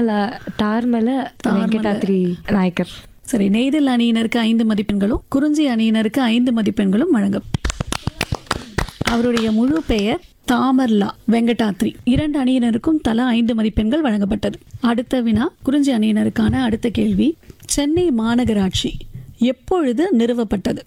டார்மல டார்மல வெங்கடாத்ரி நாயக்கர் சரி நெய்தல் அணியினருக்கு ஐந்து மதிப்பெண்களும் குறிஞ்சி அணியினருக்கு ஐந்து மதிப்பெண்களும் வழங்கும் அவருடைய முழு பெயர் தாமர்லா வெங்கடாத்ரி இரண்டு அணியினருக்கும் தலா ஐந்து மதிப்பெண்கள் வழங்கப்பட்டது அடுத்த வினா குறிஞ்சி அணியினருக்கான அடுத்த கேள்வி சென்னை மாநகராட்சி எப்பொழுது நிறுவப்பட்டது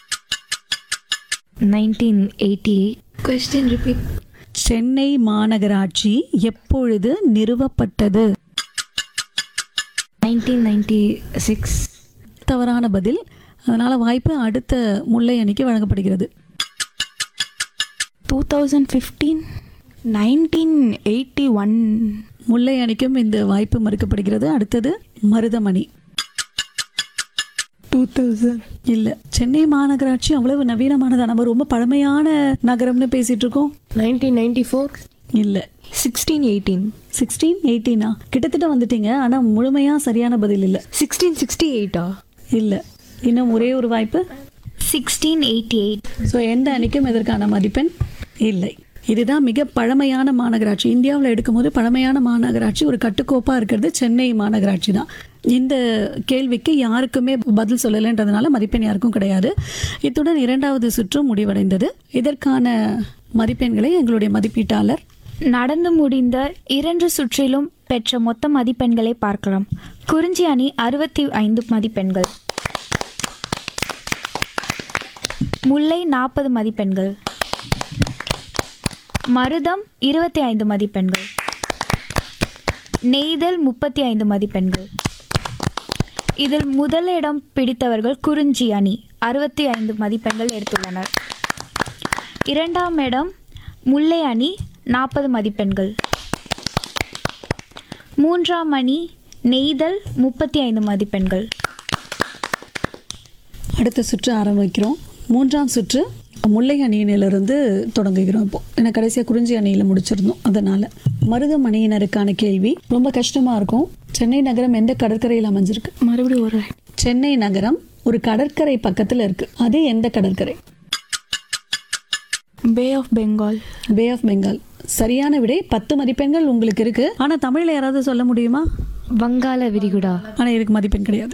nineteen eighty eight question repeat Chennai மாநகராட்சி எப்பொழுது நிறுவப்பட்டது நைன்டீன் நைன்டி சிக்ஸ் தவறான பதில் அதனால வாய்ப்பு அடுத்த முல்லை அணிக்கு வழங்கப்படுகிறது two thousand fifteen nineteen eighty one Mullai அணிக்கும் இந்த வாய்ப்பு மறுக்கப்படுகிறது அடுத்தது மருதமணி டூ தௌசண்ட் இல்ல சென்னை மாநகராட்சி அவ்வளவு நவீனமானதா நம்ம ரொம்ப பழமையான நகரம்னு பேசிட்டு இருக்கோம் நைன்டீன் நைன்டி ஃபோர் இல்ல சிக்ஸ்டீன் எயிட்டீன் சிக்ஸ்டீன் எயிட்டீனா கிட்டத்தட்ட வந்துட்டீங்க ஆனா முழுமையா சரியான பதில் இல்ல சிக்ஸ்டீன் சிக்ஸ்டி எயிட்டா இல்ல இன்னும் ஒரே ஒரு வாய்ப்பு சிக்ஸ்டீன் எயிட்டி எயிட் ஸோ எந்த அணிக்கும் இதற்கான மதிப்பெண் இல்லை இதுதான் மிக பழமையான மாநகராட்சி இந்தியாவில் எடுக்கும்போது பழமையான மாநகராட்சி ஒரு கட்டுக்கோப்பாக இருக்கிறது சென்னை மாநகராட்சி தான் இந்த கேள்விக்கு யாருக்குமே பதில் சொல்லலைன்றதுனால மதிப்பெண் யாருக்கும் கிடையாது இத்துடன் இரண்டாவது சுற்றும் முடிவடைந்தது இதற்கான மதிப்பெண்களை எங்களுடைய மதிப்பீட்டாளர் நடந்து முடிந்த இரண்டு சுற்றிலும் பெற்ற மொத்த மதிப்பெண்களை பார்க்கலாம் குறிஞ்சி அணி அறுபத்தி ஐந்து மதிப்பெண்கள் முல்லை நாற்பது மதிப்பெண்கள் மருதம் இருபத்தி ஐந்து மதிப்பெண்கள் நெய்தல் முப்பத்தி ஐந்து மதிப்பெண்கள் இதில் முதலிடம் பிடித்தவர்கள் குறிஞ்சி அணி அறுபத்தி ஐந்து மதிப்பெண்கள் எடுத்துள்ளனர் இரண்டாம் இடம் முல்லை அணி நாற்பது மதிப்பெண்கள் மூன்றாம் அணி நெய்தல் முப்பத்தி ஐந்து மதிப்பெண்கள் அடுத்த சுற்று ஆரம்பிக்கிறோம் மூன்றாம் சுற்று முல்லை அணியினிலிருந்து தொடங்குகிறோம் இப்போ ஏன்னா கடைசியாக குறிஞ்சி அணியில் முடிச்சிருந்தோம் அதனால மருதம் அணியினருக்கான கேள்வி ரொம்ப கஷ்டமா இருக்கும் சென்னை நகரம் எந்த கடற்கரையில் அமைஞ்சிருக்கு மறுபடியும் ஒரு சென்னை நகரம் ஒரு கடற்கரை பக்கத்தில் இருக்கு அது எந்த கடற்கரை bay of Bengal bay of Bengal சரியான விடை பத்து மதிப்பெண்கள் உங்களுக்கு இருக்கு ஆனா தமிழ்ல யாராவது சொல்ல முடியுமா வங்காள விரிகுடா ஆனா இதுக்கு மதிப்பெண் கிடையாது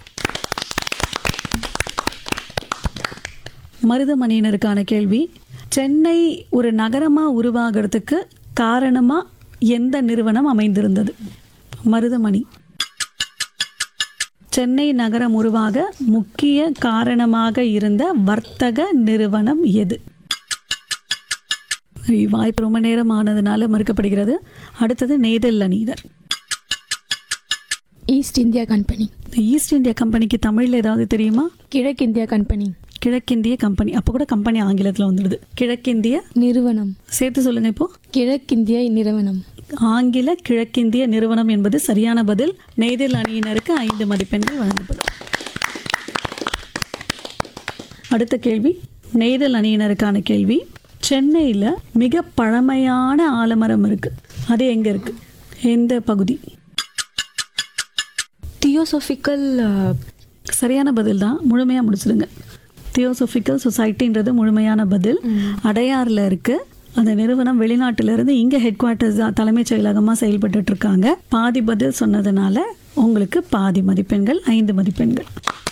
மருதமணியினருக்கான கேள்வி சென்னை ஒரு நகரமா உருவாகிறதுக்கு காரணமா எந்த நிறுவனம் அமைந்திருந்தது மருதமணி சென்னை நகரம் உருவாக முக்கிய காரணமாக இருந்த வர்த்தக நிறுவனம் எது வாய்ப்பு ரொம்ப நேரம் ஆனதுனால மறுக்கப்படுகிறது அடுத்தது நெய்தல் அணியினர் East India Company East India கம்பெனிக்கு தமிழ்ல ஏதாவது தெரியுமா கிழக்கிந்தியா கம்பெனி கிழக்கிந்திய கம்பெனி அப்போ கூட கம்பெனி ஆங்கிலத்தில் வந்துடுது கிழக்கிந்திய நிறுவனம் சேர்த்து சொல்லுங்க இப்போ கிழக்கிந்திய நிறுவனம் ஆங்கில கிழக்கிந்திய நிறுவனம் என்பது சரியான பதில் நெய்தல் அணியினருக்கு ஐந்து மதிப்பெண்கள் வழங்கப்படும் அடுத்த கேள்வி நெய்தல் அணியினருக்கான கேள்வி சென்னையில் மிக பழமையான ஆலமரம் இருக்கு அது எங்க இருக்கு எந்த பகுதி தியோசோஃபிக்கல் சரியான பதில் தான் முழுமையாக முடிச்சிடுங்க தியோசோஃபிக்கல் சொசைட்டின்றது முழுமையான பதில் அடையாறில் இருக்கு அந்த நிறுவனம் வெளிநாட்டுல இருந்து இங்க ஹெட் குவார்ட்டர்ஸ் தலைமைச் செயலகமா செயல்பட்டு இருக்காங்க பாதி பதில் சொன்னதுனால உங்களுக்கு பாதி மதிப்பெண்கள் ஐந்து மதிப்பெண்கள்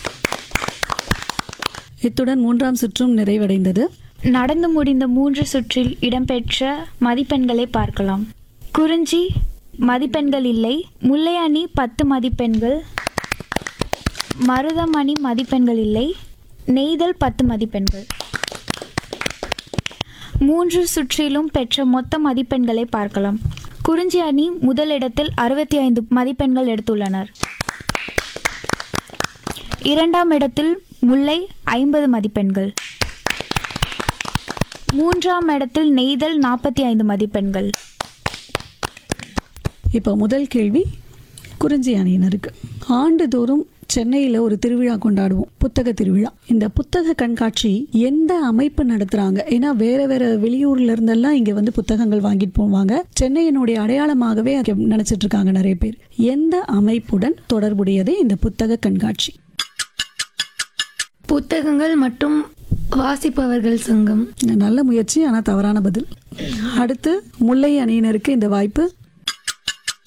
இத்துடன் மூன்றாம் சுற்றும் நிறைவடைந்தது நடந்து முடிந்த மூன்று சுற்றில் இடம்பெற்ற மதிப்பெண்களை பார்க்கலாம் குறிஞ்சி மதிப்பெண்கள் இல்லை முல்லை அணி பத்து மதிப்பெண்கள் மருதம் அணி மதிப்பெண்கள் இல்லை நெய்தல் பத்து மதிப்பெண்கள் மூன்று சுற்றிலும் பெற்ற மொத்த மதிப்பெண்களை பார்க்கலாம் குறிஞ்சி அணி முதலிடத்தில் அறுபத்தி ஐந்து மதிப்பெண்கள் எடுத்துள்ளனர் இரண்டாம் இடத்தில் முல்லை ஐம்பது மதிப்பெண்கள் மூன்றாம் இடத்தில் நெய்தல் நாற்பத்தி ஐந்து மதிப்பெண்கள் இப்போ முதல் கேள்வி குறிஞ்சி அணியினருக்கு ஆண்டுதோறும் சென்னையில் ஒரு திருவிழா கொண்டாடுவோம் புத்தக திருவிழா இந்த புத்தக கண்காட்சி எந்த அமைப்பு நடத்துறாங்க ஏன்னா வேற வேற வெளியூர்ல இருந்தெல்லாம் இங்க வந்து புத்தகங்கள் வாங்கிட்டு போவாங்க சென்னையினுடைய அடையாளமாகவே அதை நினைச்சிட்டு இருக்காங்க நிறைய பேர் எந்த அமைப்புடன் தொடர்புடையது இந்த புத்தக கண்காட்சி புத்தகங்கள் மற்றும் வாசிப்பவர்கள் சங்கம் நல்ல முயற்சி ஆனால் தவறான பதில் அடுத்து முல்லை அணியினருக்கு இந்த வாய்ப்பு